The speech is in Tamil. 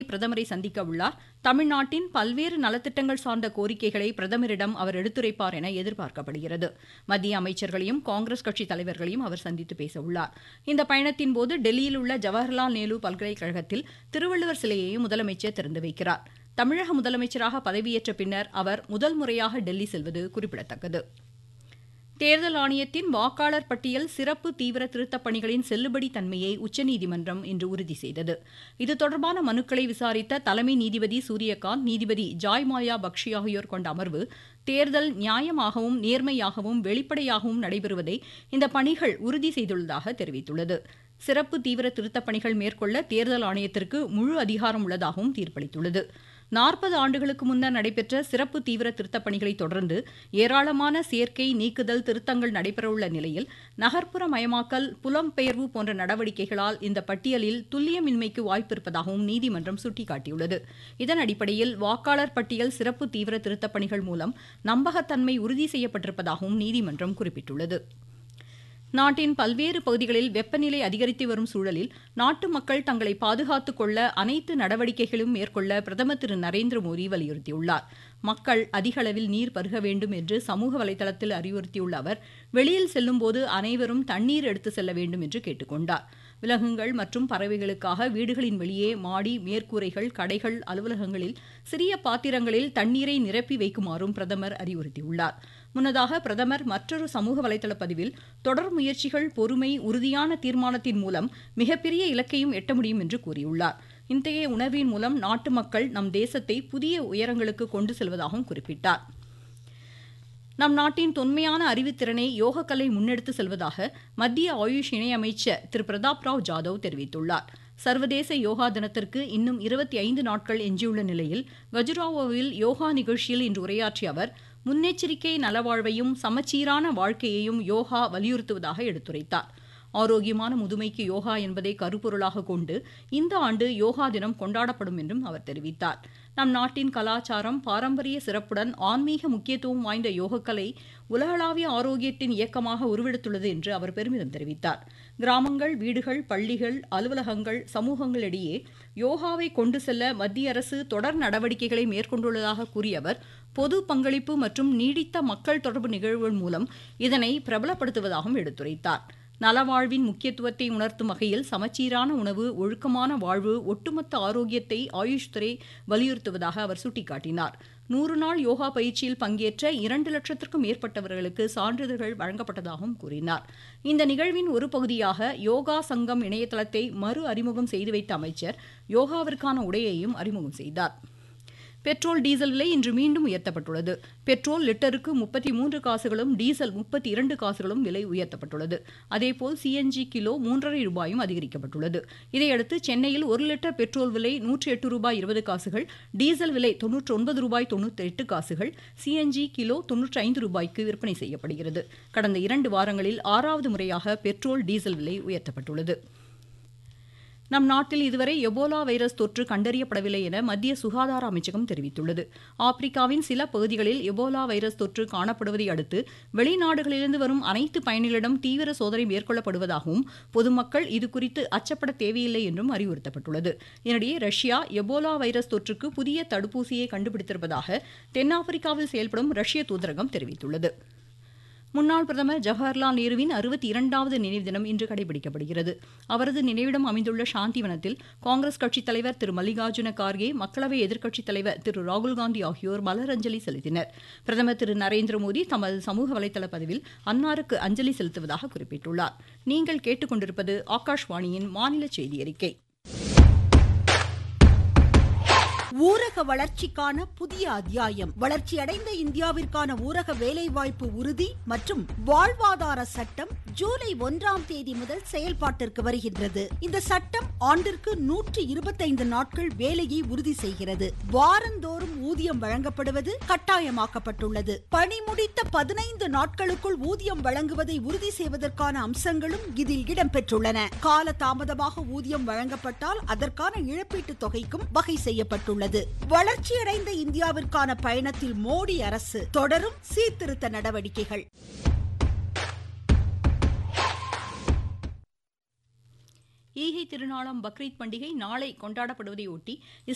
பிரதமரை சந்திக்க உள்ளார் தமிழ்நாட்டின் பல்வேறு நலத்திட்டங்கள் சார்ந்த கோரிக்கைகளை பிரதமரிடம் அவர் எடுத்துரைப்பார் என எதிர்பார்க்கப்படுகிறது மத்திய அமைச்சர்களையும் காங்கிரஸ் கட்சி தலைவர்களையும் அவர் சந்தித்து பேச உள்ளார் இந்த பயணத்தின் போது டெல்லியில் உள்ள ஜவஹர்லால் நேரு பல்கலைக்கழகத்தில் திருவள்ளுவர் சிலையையும் முதலமைச்சர் திறந்து வைக்கிறார் தமிழக முதலமைச்சராக பதவியேற்ற பின்னர் அவர் முதல் முறையாக டெல்லி செல்வது குறிப்பிடத்தக்கது தேர்தல் ஆணையத்தின் வாக்காளர் பட்டியல் சிறப்பு தீவிர திருத்தப் பணிகளின் செல்லுபடி தன்மையை உச்சநீதிமன்றம் இன்று உறுதி செய்தது இது தொடர்பான மனுக்களை விசாரித்த தலைமை நீதிபதி சூரியகாந்த் நீதிபதி ஜாய்மாயா பக்ஷி ஆகியோர் கொண்ட அமர்வு தேர்தல் நியாயமாகவும் நேர்மையாகவும் வெளிப்படையாகவும் நடைபெறுவதை இந்த பணிகள் உறுதி செய்துள்ளதாக தெரிவித்துள்ளது சிறப்பு தீவிர திருத்தப் பணிகள் மேற்கொள்ள தேர்தல் ஆணையத்திற்கு முழு அதிகாரம் உள்ளதாகவும் தீர்ப்பளித்துள்ளது நாற்பது ஆண்டுகளுக்கு முன்னர் நடைபெற்ற சிறப்பு தீவிர திருத்தப் பணிகளை தொடர்ந்து ஏராளமான சேர்க்கை நீக்குதல் திருத்தங்கள் நடைபெறவுள்ள நிலையில் நகர்ப்புற மயமாக்கல் புலம்பெயர்வு போன்ற நடவடிக்கைகளால் இந்த பட்டியலில் துல்லியமின்மைக்கு வாய்ப்பிருப்பதாகவும் நீதிமன்றம் சுட்டிக்காட்டியுள்ளது இதன் அடிப்படையில் வாக்காளர் பட்டியல் சிறப்பு தீவிர திருத்தப் பணிகள் மூலம் நம்பகத்தன்மை உறுதி செய்யப்பட்டிருப்பதாகவும் நீதிமன்றம் குறிப்பிட்டுள்ளது நாட்டின் பல்வேறு பகுதிகளில் வெப்பநிலை அதிகரித்து வரும் சூழலில் நாட்டு மக்கள் தங்களை பாதுகாத்துக் கொள்ள அனைத்து நடவடிக்கைகளும் மேற்கொள்ள பிரதமர் திரு நரேந்திர மோடி வலியுறுத்தியுள்ளார் மக்கள் அதிக அளவில் நீர் பருக வேண்டும் என்று சமூக வலைதளத்தில் அறிவுறுத்தியுள்ள அவர் வெளியில் செல்லும்போது அனைவரும் தண்ணீர் எடுத்து செல்ல வேண்டும் என்று கேட்டுக்கொண்டார் விலங்குகள் மற்றும் பறவைகளுக்காக வீடுகளின் வெளியே மாடி மேற்கூரைகள் கடைகள் அலுவலகங்களில் சிறிய பாத்திரங்களில் தண்ணீரை நிரப்பி வைக்குமாறும் பிரதமர் அறிவுறுத்தியுள்ளார் முன்னதாக பிரதமர் மற்றொரு சமூக வலைதள பதிவில் தொடர் முயற்சிகள் பொறுமை உறுதியான தீர்மானத்தின் மூலம் மிகப்பெரிய இலக்கையும் எட்ட முடியும் என்று கூறியுள்ளார் இத்தகைய உணர்வின் மூலம் நாட்டு மக்கள் நம் தேசத்தை புதிய உயரங்களுக்கு கொண்டு செல்வதாகவும் குறிப்பிட்டார் நம் நாட்டின் தொன்மையான அறிவுத்திறனை யோகக்கலை முன்னெடுத்து செல்வதாக மத்திய ஆயுஷ் இணையமைச்சர் திரு பிரதாப் ராவ் ஜாதவ் தெரிவித்துள்ளார் சர்வதேச யோகா தினத்திற்கு இன்னும் இருபத்தி ஐந்து நாட்கள் எஞ்சியுள்ள நிலையில் கஜுராவோவில் யோகா நிகழ்ச்சியில் இன்று உரையாற்றிய அவர் முன்னெச்சரிக்கை நலவாழ்வையும் சமச்சீரான வாழ்க்கையையும் யோகா வலியுறுத்துவதாக எடுத்துரைத்தார் ஆரோக்கியமான முதுமைக்கு யோகா என்பதை கருப்பொருளாக கொண்டு இந்த ஆண்டு யோகா தினம் கொண்டாடப்படும் என்றும் அவர் தெரிவித்தார் நம் நாட்டின் கலாச்சாரம் பாரம்பரிய சிறப்புடன் ஆன்மீக முக்கியத்துவம் வாய்ந்த யோகக்கலை உலகளாவிய ஆரோக்கியத்தின் இயக்கமாக உருவெடுத்துள்ளது என்று அவர் பெருமிதம் தெரிவித்தார் கிராமங்கள் வீடுகள் பள்ளிகள் அலுவலகங்கள் சமூகங்களிடையே யோகாவை கொண்டு செல்ல மத்திய அரசு தொடர் நடவடிக்கைகளை மேற்கொண்டுள்ளதாக கூறிய அவர் பொது பங்களிப்பு மற்றும் நீடித்த மக்கள் தொடர்பு நிகழ்வுகள் மூலம் இதனை பிரபலப்படுத்துவதாகவும் எடுத்துரைத்தார் நலவாழ்வின் முக்கியத்துவத்தை உணர்த்தும் வகையில் சமச்சீரான உணவு ஒழுக்கமான வாழ்வு ஒட்டுமொத்த ஆரோக்கியத்தை ஆயுஷ் துறை வலியுறுத்துவதாக அவர் சுட்டிக்காட்டினார் நூறு நாள் யோகா பயிற்சியில் பங்கேற்ற இரண்டு லட்சத்திற்கும் மேற்பட்டவர்களுக்கு சான்றிதழ்கள் வழங்கப்பட்டதாகவும் கூறினார் இந்த நிகழ்வின் ஒரு பகுதியாக யோகா சங்கம் இணையதளத்தை மறு அறிமுகம் செய்து வைத்த அமைச்சர் யோகாவிற்கான உடையையும் அறிமுகம் செய்தார் பெட்ரோல் டீசல் விலை இன்று மீண்டும் உயர்த்தப்பட்டுள்ளது பெட்ரோல் லிட்டருக்கு முப்பத்தி மூன்று காசுகளும் டீசல் முப்பத்தி இரண்டு காசுகளும் விலை உயர்த்தப்பட்டுள்ளது அதேபோல் சிஎன்ஜி கிலோ மூன்றரை ரூபாயும் அதிகரிக்கப்பட்டுள்ளது இதையடுத்து சென்னையில் ஒரு லிட்டர் பெட்ரோல் விலை நூற்றி எட்டு ரூபாய் இருபது காசுகள் டீசல் விலை தொன்னூற்றி ஒன்பது ரூபாய் தொண்ணூற்றி எட்டு காசுகள் சிஎன்ஜி கிலோ தொன்னூற்றி ஐந்து ரூபாய்க்கு விற்பனை செய்யப்படுகிறது கடந்த இரண்டு வாரங்களில் ஆறாவது முறையாக பெட்ரோல் டீசல் விலை உயர்த்தப்பட்டுள்ளது நம் நாட்டில் இதுவரை எபோலா வைரஸ் தொற்று கண்டறியப்படவில்லை என மத்திய சுகாதார அமைச்சகம் தெரிவித்துள்ளது ஆப்பிரிக்காவின் சில பகுதிகளில் எபோலா வைரஸ் தொற்று காணப்படுவதை அடுத்து வெளிநாடுகளிலிருந்து வரும் அனைத்து பயணிகளிடம் தீவிர சோதனை மேற்கொள்ளப்படுவதாகவும் பொதுமக்கள் இதுகுறித்து அச்சப்பட தேவையில்லை என்றும் அறிவுறுத்தப்பட்டுள்ளது இதனிடையே ரஷ்யா எபோலா வைரஸ் தொற்றுக்கு புதிய தடுப்பூசியை கண்டுபிடித்திருப்பதாக தென்னாப்பிரிக்காவில் செயல்படும் ரஷ்ய தூதரகம் தெரிவித்துள்ளது முன்னாள் பிரதமர் ஜவஹர்லால் நேருவின் அறுபத்தி இரண்டாவது நினைவு தினம் இன்று கடைபிடிக்கப்படுகிறது அவரது நினைவிடம் அமைந்துள்ள சாந்திவனத்தில் காங்கிரஸ் கட்சித் தலைவர் திரு மல்லிகார்ஜுன கார்கே மக்களவை எதிர்க்கட்சித் தலைவர் திரு ராகுல்காந்தி ஆகியோர் மலரஞ்சலி செலுத்தினர் பிரதமர் திரு நரேந்திர மோடி தமது சமூக வலைதள பதிவில் அன்னாருக்கு அஞ்சலி செலுத்துவதாக குறிப்பிட்டுள்ளார் நீங்கள் கேட்டுக்கொண்டிருப்பது ஆகாஷ்வாணியின் மாநில செய்தி அறிக்கை ஊரக வளர்ச்சிக்கான புதிய அத்தியாயம் வளர்ச்சியடைந்த இந்தியாவிற்கான ஊரக வேலைவாய்ப்பு உறுதி மற்றும் வாழ்வாதார சட்டம் ஜூலை ஒன்றாம் தேதி முதல் செயல்பாட்டிற்கு வருகின்றது இந்த சட்டம் ஆண்டிற்கு நூற்றி இருபத்தைந்து நாட்கள் வேலையை உறுதி செய்கிறது வாரந்தோறும் ஊதியம் வழங்கப்படுவது கட்டாயமாக்கப்பட்டுள்ளது பணி முடித்த பதினைந்து நாட்களுக்குள் ஊதியம் வழங்குவதை உறுதி செய்வதற்கான அம்சங்களும் இதில் இடம்பெற்றுள்ளன கால தாமதமாக ஊதியம் வழங்கப்பட்டால் அதற்கான இழப்பீட்டுத் தொகைக்கும் வகை செய்யப்பட்டுள்ளது உள்ளது வளர்ச்சியடைந்த இந்தியாவிற்கான பயணத்தில் மோடி அரசு தொடரும் சீர்திருத்த நடவடிக்கைகள் ஈகை திருநாளாம் பக்ரீத் பண்டிகை நாளை கொண்டாடப்படுவதையொட்டி